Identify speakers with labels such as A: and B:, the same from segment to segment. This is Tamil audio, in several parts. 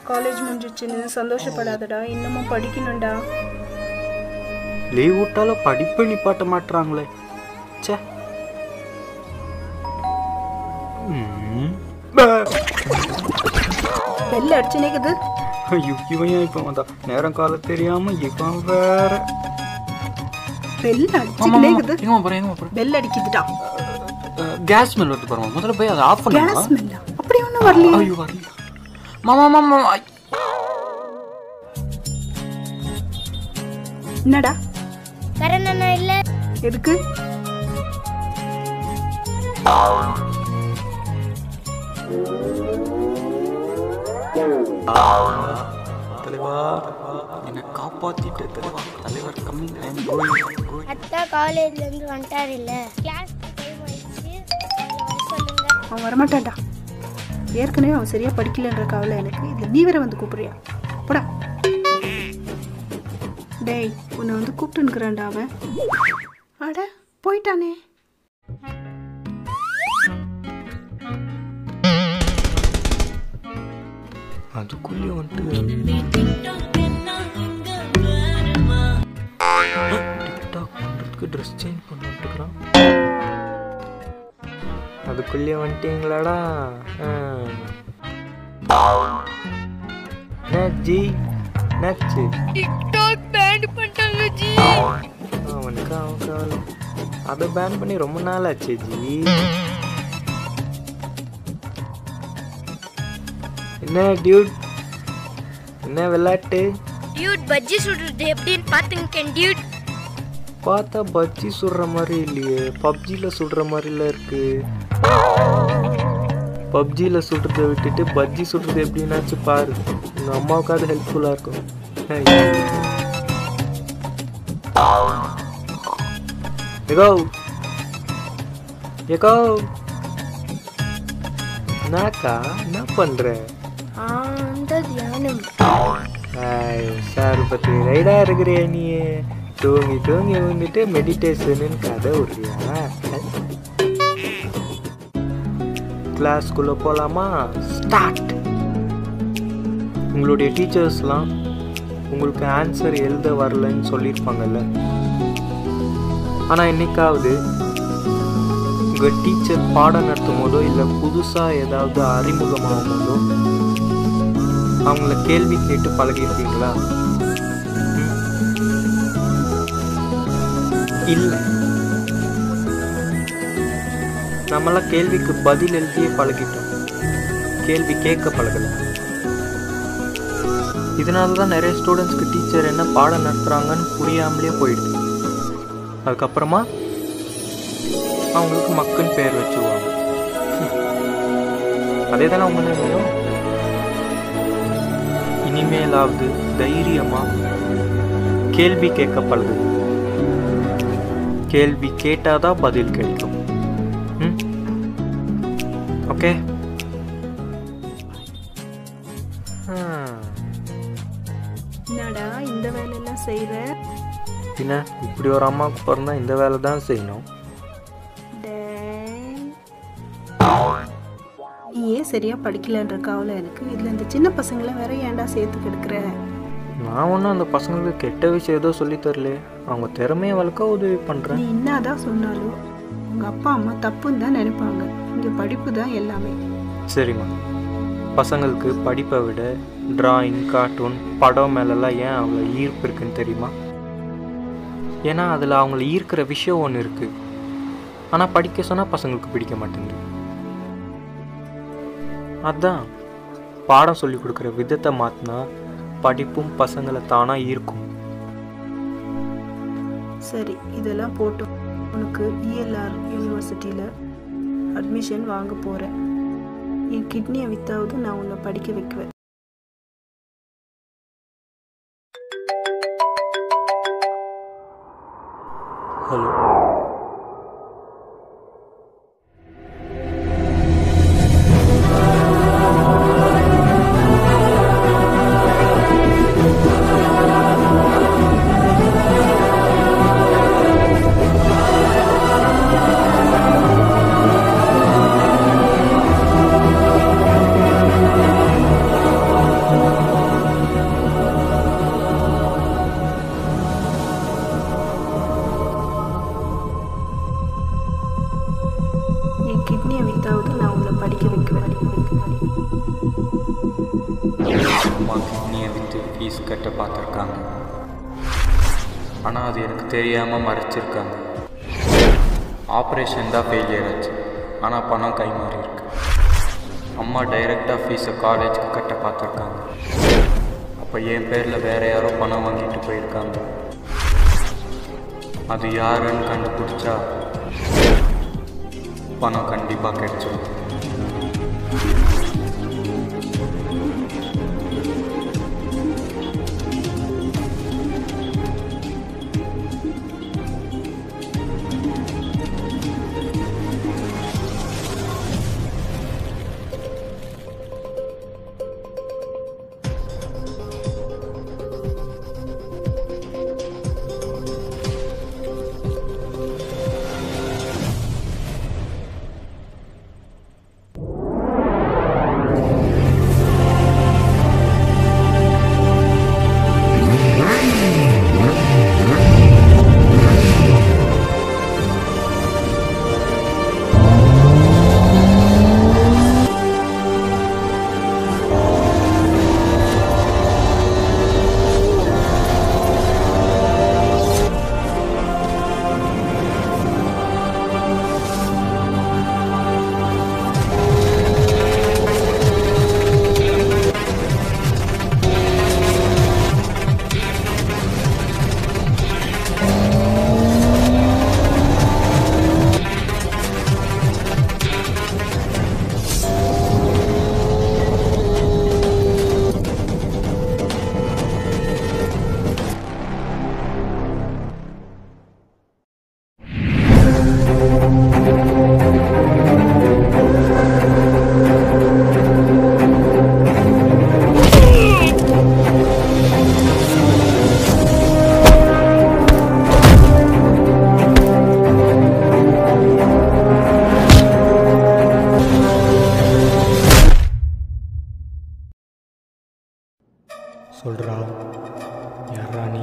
A: காலேஜ் முடிஞ்சிச்சுன்னு சந்தோஷப்படாதடா இன்னமும் படிக்கணும்டா
B: லீவ் விட்டாலும் படிப்பை நிப்பாட்ட மாட்டுறாங்களே ச்சே ம். பே.
A: பெல் அடிச்சு நிக்குது
B: ஐயோ இவன் ஏன் இப்போ வந்தா நேரம் காலம் தெரியாம இவன் வேற
A: பெல் அடிச்சு நிக்குது
C: எங்கம்மா போறேன் எங்கம்மா போறேன்
A: பெல் அடிக்குதுடா
C: கேஸ் ஸ்மெல் வருது பாருமா முதல்ல போய் அதை ஆஃப் பண்ணுமா
A: கேஸ் ஸ்மெல்லா அப்படி ஒன்றும் வரலையே
C: ஐயோ வரல மாமா மாமா ஐ.
A: என்னடா
D: கரண் அண்ணா இல்ல
A: எதுக்கு
B: தலைவா என்னை காப்பாத்திட்ட தலைவா தலைவர் கம்மி
D: அத்தா காலேஜ்ல இருந்து வந்துட்டாரு இல்ல கிளாஸ் டைம் ஆயிடுச்சு வர சொல்லுங்க
A: அவன் வரமாட்டான்டா ஏற்கனவே அவன் சரியா படிக்கலன்ற கவலை எனக்கு இதுல நீ வேற வந்து கூப்பிடுறியா போடா டேய் உன்னை வந்து கூப்பிட்டுன்னுக்குறான்டா அவன் அட போயிட்டானே
B: அதுக்குள்ளே வந்துட்டு டிக்டாக் பண்ணுறதுக்கு ட்ரெஸ் சேஞ்ச் பண்ணிட்டுருக்குறான் அதுக்குள்ளே வந்துட்டீங்களாடா ஜி நச்சு
D: டிக்டாக் பேன் பண்ணிட்டாங்க ஜி
B: அவனுக்கு அவன் கவலை அதை பேன் பண்ணி ரொம்ப நாள் ஆச்சு ஜி என்ன டியூட் என்ன விளையாட்டு
D: டியூட் பஜ்ஜி சுடுறது எப்படின்னு பாத்துங்க டியூட்
B: பார்த்தா பஜ்ஜி சுடுற மாதிரி இல்லையே பப்ஜியில் சுடுற மாதிரிலாம் இருக்கு பப்ஜியில் சுடுறதை விட்டுட்டு பஜ்ஜி சுடுறது எப்படின்னாச்சும் பாரு உங்கள் அம்மாவுக்காவது ஹெல்ப்ஃபுல்லாக இருக்கும் எகோ எகோ என்னக்கா என்ன பண்ற
D: அந்த தியானம்
B: ஐயோ, சார் பத்தி ரைடா இருக்கிறியா நீ தூங்கி தூங்கி வந்துட்டு மெடிடேஷனு கதை விடுறியா கிளாஸ்க்குள்ள போலாமா ஸ்டார்ட் உங்களுடைய டீச்சர்ஸ்லாம் உங்களுக்கு ஆன்சர் எழுத வரலன்னு சொல்லியிருப்பாங்கல்ல ஆனால் என்னைக்காவது உங்கள் டீச்சர் பாடம் நடத்தும் போதோ இல்லை புதுசாக ஏதாவது அறிமுகமாகும் போதோ அவங்கள கேள்வி கேட்டு பழகிருக்கீங்களா ம்? இல்ல நம்மளாம் கேள்விக்கு பதில் எழுதியே பழகிட்டோம் கேள்வி கேட்க பழகல இதனால தான் நிறைய ஸ்டூடெண்ட்ஸ்க்கு டீச்சர் என்ன பாடம் நடத்துகிறாங்கன்னு புரியாமலே போயிடுது அதுக்கப்புறமா அவங்களுக்கு மக்குன்னு பேர் வச்சுருவாங்க அதே தானே உங்க நிலைமையும் இனிமேலாவது தைரியமா கேள்வி கேட்க பழகுது கேள்வி கேட்டாதான் பதில் கிடைக்கும் ம் ஓகே
A: என்னடா இந்த வேலையெல்லாம் செய்யற
B: பின்ன இப்படி ஒரு அம்மாவுக்கு பிறந்தா இந்த வேலை தான் செய்யணும்
A: டேய். நீ ஏன் சரியா படிக்கலன்ற கவலை எனக்கு இதுல இந்த சின்ன பசங்களை வேற ஏன்டா சேர்த்து கெடுக்கிற
B: நான் ஒன்றும் அந்த பசங்களுக்கு கெட்ட விஷயம் ஏதோ சொல்லி தரல அவங்க திறமையை வளர்க்க உதவி பண்ணுறேன்
A: நீ என்னதான் சொன்னாலும் உங்க அப்பா அம்மா தப்புன்னு தான் நினைப்பாங்க இங்க படிப்பு தான் எல்லாமே
B: சரிம்மா பசங்களுக்கு படிப்பை விட டிராயிங் கார்ட்டூன் படம் மேலெல்லாம் ஏன் அவ்வளோ ஈர்ப்பு இருக்குன்னு தெரியுமா ஏன்னா அதில் அவங்கள ஈர்க்கிற விஷயம் ஒன்று இருக்குது ஆனால் படிக்க சொன்னால் பசங்களுக்கு பிடிக்க மாட்டேங்குது அதான் பாடம் சொல்லி கொடுக்குற விதத்தை மாற்றினா படிப்பும் பசங்களை தானாக ஈர்க்கும்
A: சரி இதெல்லாம் போட்டோம் உனக்கு இஎல்ஆர் யூனிவர்சிட்டியில் அட்மிஷன் வாங்க போகிறேன் என் கிட்னியை வித்தாவது நான் உன்னை படிக்க வைக்குவேன்
B: ஹலோ ஃபீஸ் கட்ட பார்த்துருக்காங்க ஆனால் அது எனக்கு தெரியாமல் மறைச்சிருக்காங்க ஆப்ரேஷன் தான் ஃபெயிலியர் ஆச்சு ஆனால் பணம் கை மாறி இருக்கு அம்மா டைரெக்டாக ஃபீஸை காலேஜுக்கு கட்ட பார்த்துருக்காங்க அப்போ என் பேரில் வேற யாரோ பணம் வாங்கிட்டு போயிருக்காங்க அது யாருன்னு கண்டுபிடிச்சா பணம் கண்டிப்பாக கிடைச்சிடும்
E: சொல்கிறா யாரா நீ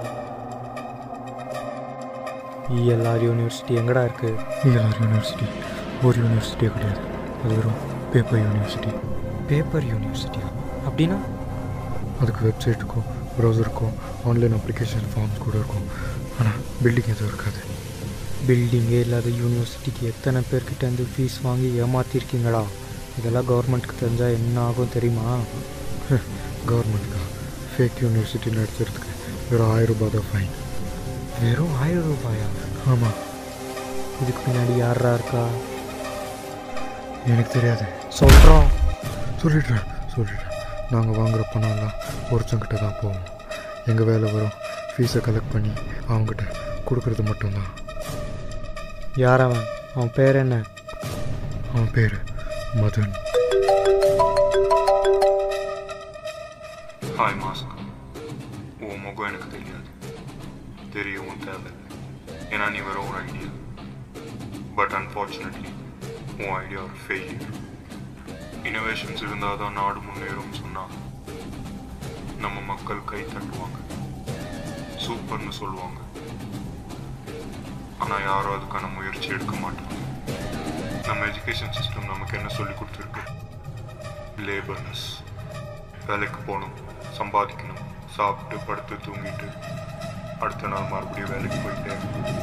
E: இஎல்ஆர் யூனிவர்சிட்டி எங்கடா இருக்குது
F: இஎல்ஆர் யூனிவர்சிட்டி ஒரு யூனிவர்சிட்டியே கிடையாது அது வெறும் பேப்பர் யூனிவர்சிட்டி
E: பேப்பர் யூனிவர்சிட்டியா அப்படின்னா
F: அதுக்கு வெப்சைட் இருக்கும் ப்ரௌசர் இருக்கும் ஆன்லைன் அப்ளிகேஷன் ஃபார்ம்ஸ் கூட இருக்கும் ஆனால் பில்டிங் எதுவும் இருக்காது
E: பில்டிங்கே இல்லாத யூனிவர்சிட்டிக்கு எத்தனை பேர்கிட்ட இருந்து ஃபீஸ் வாங்கி ஏமாத்திருக்கீங்களா இதெல்லாம் கவர்மெண்ட்டுக்கு தெரிஞ்சால் என்ன ஆகும் தெரியுமா
F: கவர்மெண்ட்டுக்கா ஃபேக் யூனிவர்சிட்டி நடத்துறதுக்கு வெறும் ஆயிரம் ரூபாய் தான் ஃபைன்
E: வெறும் ஆயிரம் ரூபாயா
F: ஆமாம்
E: இதுக்கு பின்னாடி யாரா இருக்கா
F: எனக்கு தெரியாது
E: சொல்கிறோம்
F: சொல்லிடுறேன் சொல்லிடுறேன் நாங்கள் வாங்குகிற பணம்லாம் ஒருத்தங்கிட்ட தான் போவோம் எங்கள் வேலை வரும் ஃபீஸை கலெக்ட் பண்ணி அவங்ககிட்ட கொடுக்கறது மட்டும்தான்
E: யார் அவன் அவன் பேர் என்ன
F: அவன் பேர் மதன்
G: ஹாய் மாஸ்க் உன் முகம் எனக்கு தெரியாது தெரியவும் தேவையில்லை ஏன்னா நீ வர ஒரு ஐடியா பட் அன்ஃபார்ச்சுனேட்லி உன் ஐடியா ஒரு ஃபெயிலியர் இனோவேஷன்ஸ் இருந்தால் தான் நாடு முன்னேறும்னு சொன்னால் நம்ம மக்கள் கை தட்டுவாங்க சூப்பர்னு சொல்லுவாங்க ஆனால் யாரும் அதுக்கான முயற்சி எடுக்க மாட்டாங்க நம்ம எஜுகேஷன் சிஸ்டம் நமக்கு என்ன சொல்லி கொடுத்துருக்கு லேபர்னஸ் வேலைக்கு போகணும் சம்பாதிக்கணும் சாப்பிட்டு படுத்து தூங்கிட்டு அடுத்த நாள் மறுபடியும் வேலைக்கு போயிட்டு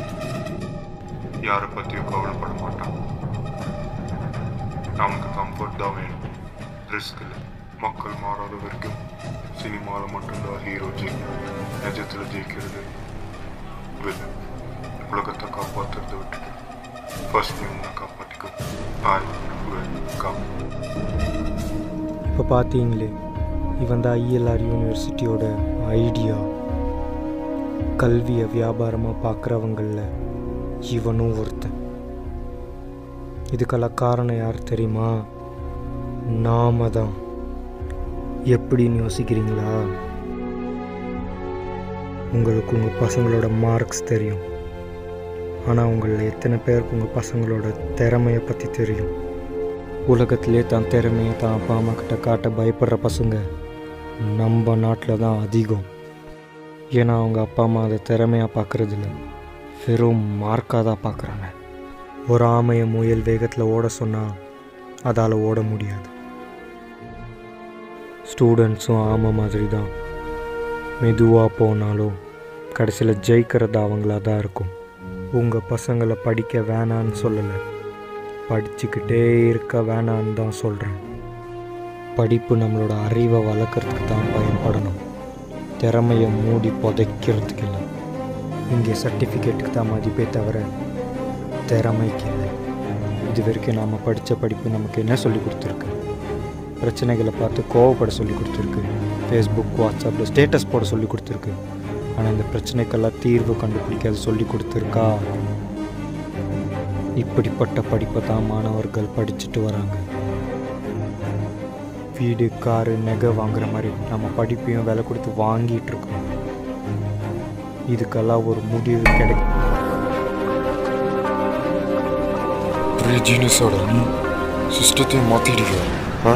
G: யாரை பற்றியும் கவலைப்பட மாட்டான் அவனுக்கு கம்ஃபர்ட் தான் வேணும் ரிஸ்க் இல்லை மக்கள் மாறாத வரைக்கும் சினிமாவில் மட்டும்தான் ஹீரோ ஜெயிக்கும் நிஜத்தில் ஜெயிக்கிறது வில்லன் உலகத்தை காப்பாற்றுறதை விட்டுட்டு ஃபர்ஸ்ட் நீ உன்னை காப்பாற்றிக்கும் ஐ வில் கம்
E: இப்போ பார்த்தீங்களே இவன் தான் ஐஎல்ஆர் யூனிவர்சிட்டியோட ஐடியா கல்வியை வியாபாரமாக பார்க்குறவங்களில் இவனும் ஒருத்தன் இதுக்கெல்லாம் காரணம் யார் தெரியுமா நாம தான் எப்படின்னு யோசிக்கிறீங்களா உங்களுக்கு உங்கள் பசங்களோட மார்க்ஸ் தெரியும் ஆனால் உங்களில் எத்தனை பேருக்கு உங்கள் பசங்களோட திறமையை பற்றி தெரியும் உலகத்திலே தான் திறமையை தான் அப்பா அம்மா கிட்ட காட்ட பயப்படுற பசங்க நம்ம நாட்டில் தான் அதிகம் ஏன்னா அவங்க அப்பா அம்மா அதை திறமையாக பார்க்குறதில்ல வெறும் மார்க்காக தான் பார்க்குறாங்க ஒரு ஆமையை முயல் வேகத்தில் ஓட சொன்னால் அதால் ஓட முடியாது ஸ்டூடெண்ட்ஸும் ஆமை மாதிரி தான் மெதுவாக போனாலும் கடைசியில் ஜெயிக்கிறது அவங்களா தான் இருக்கும் உங்கள் பசங்களை படிக்க வேணான்னு சொல்லலை படிச்சுக்கிட்டே இருக்க வேணான்னு தான் சொல்கிறேன் படிப்பு நம்மளோட அறிவை வளர்க்குறதுக்கு தான் பயன்படணும் திறமையை மூடி புதைக்கிறதுக்கு இல்லை இங்கே சர்டிஃபிகேட்டுக்கு தான் மதிப்பே தவிர திறமைக்கு இல்லை இது வரைக்கும் நாம் படித்த படிப்பு நமக்கு என்ன சொல்லி கொடுத்துருக்கு பிரச்சனைகளை பார்த்து கோவப்பட சொல்லி கொடுத்துருக்கு ஃபேஸ்புக் வாட்ஸ்அப்பில் ஸ்டேட்டஸ் போட சொல்லி கொடுத்துருக்கு ஆனால் இந்த பிரச்சனைக்கெல்லாம் தீர்வு கண்டுபிடிக்க அது சொல்லி கொடுத்துருக்கா இப்படிப்பட்ட படிப்பை தான் மாணவர்கள் படிச்சுட்டு வராங்க வீடு காரு நகை வாங்குற மாதிரி நம்ம படிப்பையும் விலை கொடுத்து வாங்கிட்டு இருக்கோம் இதுக்கெல்லாம் ஒரு முடிவு கிடைக்கும்
F: பெரிய ஜீனியஸோட நீ சிஸ்டத்தையும் மாற்றிடுவியா ஆ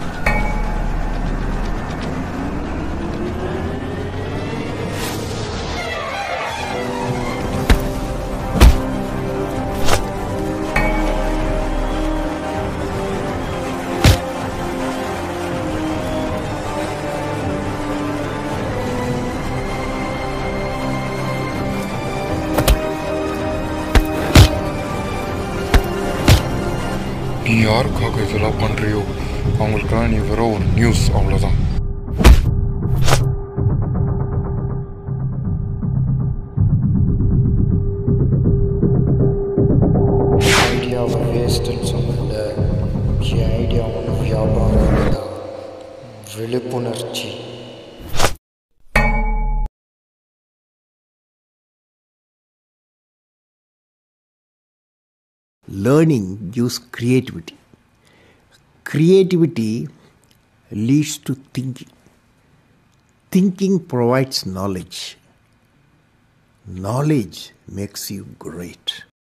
F: நீ யாருக்காக இதெல்லாம் பண்ணுறியோ அவங்களுக்கெல்லாம் நீ வெறும் ஒரு நியூஸ் அவ்வளோதான்
E: ஐடியாவை வேஸ்ட்டுன்னு சொன்னல என் ஐடியா ஒன்று வியாபாரம் தான் விழிப்புணர்ச்சி
H: learning gives creativity. Creativity leads to thinking. Thinking provides knowledge. Knowledge makes you great.